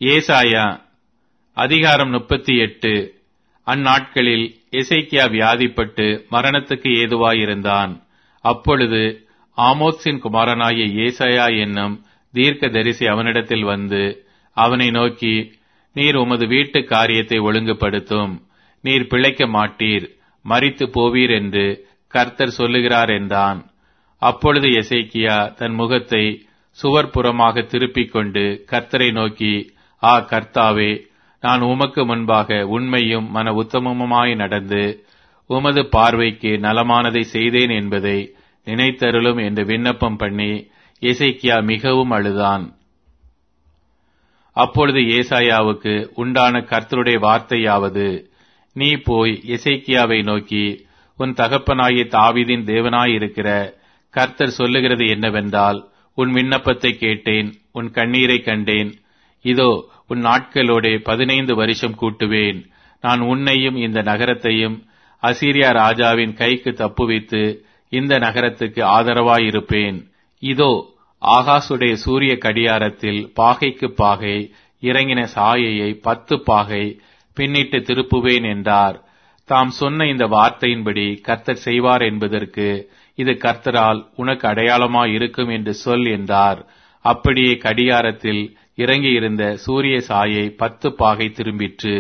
ஏசாயா அதிகாரம் முப்பத்தி எட்டு அந்நாட்களில் எசைக்கியா வியாதிப்பட்டு மரணத்துக்கு ஏதுவாயிருந்தான் அப்பொழுது ஆமோத்சின் குமாரனாகிய ஏசாயா என்னும் தீர்க்க தரிசி அவனிடத்தில் வந்து அவனை நோக்கி நீர் உமது வீட்டு காரியத்தை ஒழுங்குபடுத்தும் நீர் பிழைக்க மாட்டீர் மறித்து போவீர் என்று கர்த்தர் சொல்லுகிறார் என்றான் அப்பொழுது எசேக்கியா தன் முகத்தை சுவர்புறமாக திருப்பிக் கொண்டு கர்த்தரை நோக்கி ஆ கர்த்தாவே நான் உமக்கு முன்பாக உண்மையும் மன உத்தமமுமாய் நடந்து உமது பார்வைக்கு நலமானதை செய்தேன் என்பதை நினைத்தருளும் என்று விண்ணப்பம் பண்ணி எசேக்கியா மிகவும் அழுதான் அப்பொழுது ஏசாயாவுக்கு உண்டான கர்த்தருடைய வார்த்தையாவது நீ போய் எசேக்கியாவை நோக்கி உன் தகப்பனாகிய தாவீதின் தேவனாயிருக்கிற கர்த்தர் சொல்லுகிறது என்னவென்றால் உன் விண்ணப்பத்தை கேட்டேன் உன் கண்ணீரை கண்டேன் இதோ உன் நாட்களோடே பதினைந்து வருஷம் கூட்டுவேன் நான் உன்னையும் இந்த நகரத்தையும் அசீரியா ராஜாவின் கைக்கு தப்புவித்து இந்த நகரத்துக்கு ஆதரவாயிருப்பேன் இதோ ஆகாசுடைய சூரிய கடியாரத்தில் பாகைக்கு பாகை இறங்கின சாயையை பத்து பாகை பின்னிட்டு திருப்புவேன் என்றார் தாம் சொன்ன இந்த வார்த்தையின்படி கர்த்தர் செய்வார் என்பதற்கு இது கர்த்தரால் உனக்கு அடையாளமாய் இருக்கும் என்று சொல் என்றார் அப்படியே கடியாரத்தில் இறங்கியிருந்த சூரிய சாயை பத்து பாகை திரும்பிற்று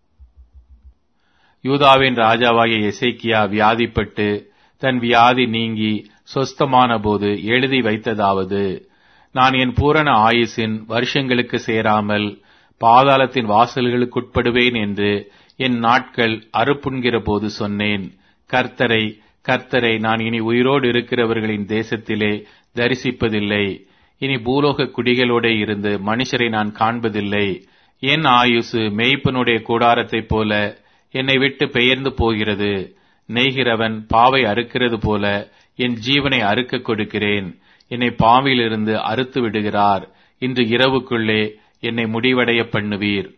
யூதாவின் ராஜாவாகிய எசேக்கியா வியாதிப்பட்டு தன் வியாதி நீங்கி சொஸ்தமான போது எழுதி வைத்ததாவது நான் என் பூரண ஆயுசின் வருஷங்களுக்கு சேராமல் பாதாளத்தின் வாசல்களுக்குட்படுவேன் என்று என் நாட்கள் அறுப்புண்கிற போது சொன்னேன் கர்த்தரை கர்த்தரை நான் இனி உயிரோடு இருக்கிறவர்களின் தேசத்திலே தரிசிப்பதில்லை இனி பூலோக குடிகளோட இருந்து மனுஷரை நான் காண்பதில்லை என் ஆயுசு மெய்ப்பனுடைய கூடாரத்தைப் போல என்னை விட்டு பெயர்ந்து போகிறது நெய்கிறவன் பாவை அறுக்கிறது போல என் ஜீவனை அறுக்க கொடுக்கிறேன் என்னை பாவிலிருந்து அறுத்து விடுகிறார் இன்று இரவுக்குள்ளே என்னை முடிவடைய பண்ணுவீர்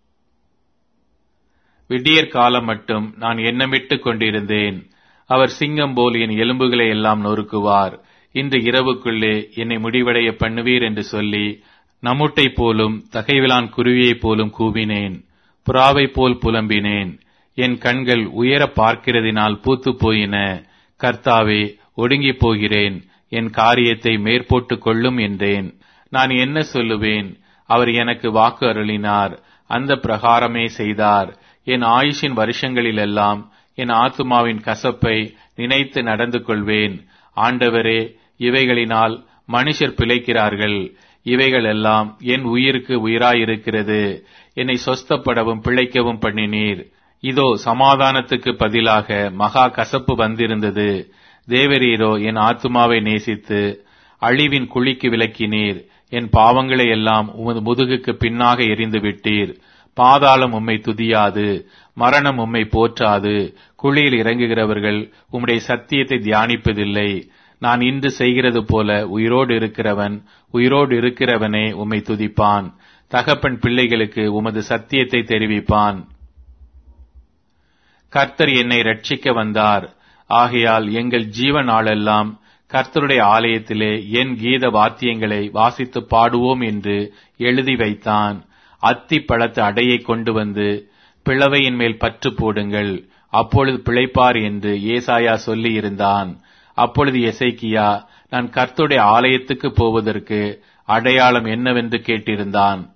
விடியற் காலம் மட்டும் நான் எண்ணமிட்டுக் கொண்டிருந்தேன் அவர் சிங்கம் போல் என் எலும்புகளை எல்லாம் நொறுக்குவார் இன்று இரவுக்குள்ளே என்னை முடிவடைய பண்ணுவீர் என்று சொல்லி நம்முட்டை போலும் தகைவிலான் குருவியைப் போலும் கூவினேன் புறாவைப் போல் புலம்பினேன் என் கண்கள் உயர பார்க்கிறதினால் பூத்து போயின கர்த்தாவே ஒடுங்கி போகிறேன் என் காரியத்தை மேற்போட்டு கொள்ளும் என்றேன் நான் என்ன சொல்லுவேன் அவர் எனக்கு வாக்கு அருளினார் அந்த பிரகாரமே செய்தார் என் ஆயுஷின் வருஷங்களிலெல்லாம் என் ஆத்துமாவின் கசப்பை நினைத்து நடந்து கொள்வேன் ஆண்டவரே இவைகளினால் மனுஷர் பிழைக்கிறார்கள் இவைகள் எல்லாம் என் உயிருக்கு உயிராயிருக்கிறது என்னை சொஸ்தப்படவும் பிழைக்கவும் பண்ணினீர் இதோ சமாதானத்துக்கு பதிலாக மகா கசப்பு வந்திருந்தது தேவரீரோ என் ஆத்துமாவை நேசித்து அழிவின் குழிக்கு விலக்கினீர் என் பாவங்களை எல்லாம் உமது முதுகுக்கு பின்னாக எரிந்து விட்டீர் பாதாளம் உம்மை துதியாது மரணம் உம்மை போற்றாது குழியில் இறங்குகிறவர்கள் உம்முடைய சத்தியத்தை தியானிப்பதில்லை நான் இன்று செய்கிறது போல உயிரோடு இருக்கிறவன் உயிரோடு இருக்கிறவனே உம்மை துதிப்பான் தகப்பன் பிள்ளைகளுக்கு உமது சத்தியத்தை தெரிவிப்பான் கர்த்தர் என்னை ரட்சிக்க வந்தார் ஆகையால் எங்கள் ஜீவ நாளெல்லாம் கர்த்தருடைய ஆலயத்திலே என் கீத வாத்தியங்களை வாசித்து பாடுவோம் என்று எழுதி வைத்தான் அத்தி பழத்து அடையை கொண்டு வந்து பிளவையின் மேல் பற்று போடுங்கள் அப்பொழுது பிழைப்பார் என்று ஏசாயா சொல்லி இருந்தான் அப்பொழுது எசைக்கியா நான் கர்த்தருடைய ஆலயத்துக்கு போவதற்கு அடையாளம் என்னவென்று கேட்டிருந்தான்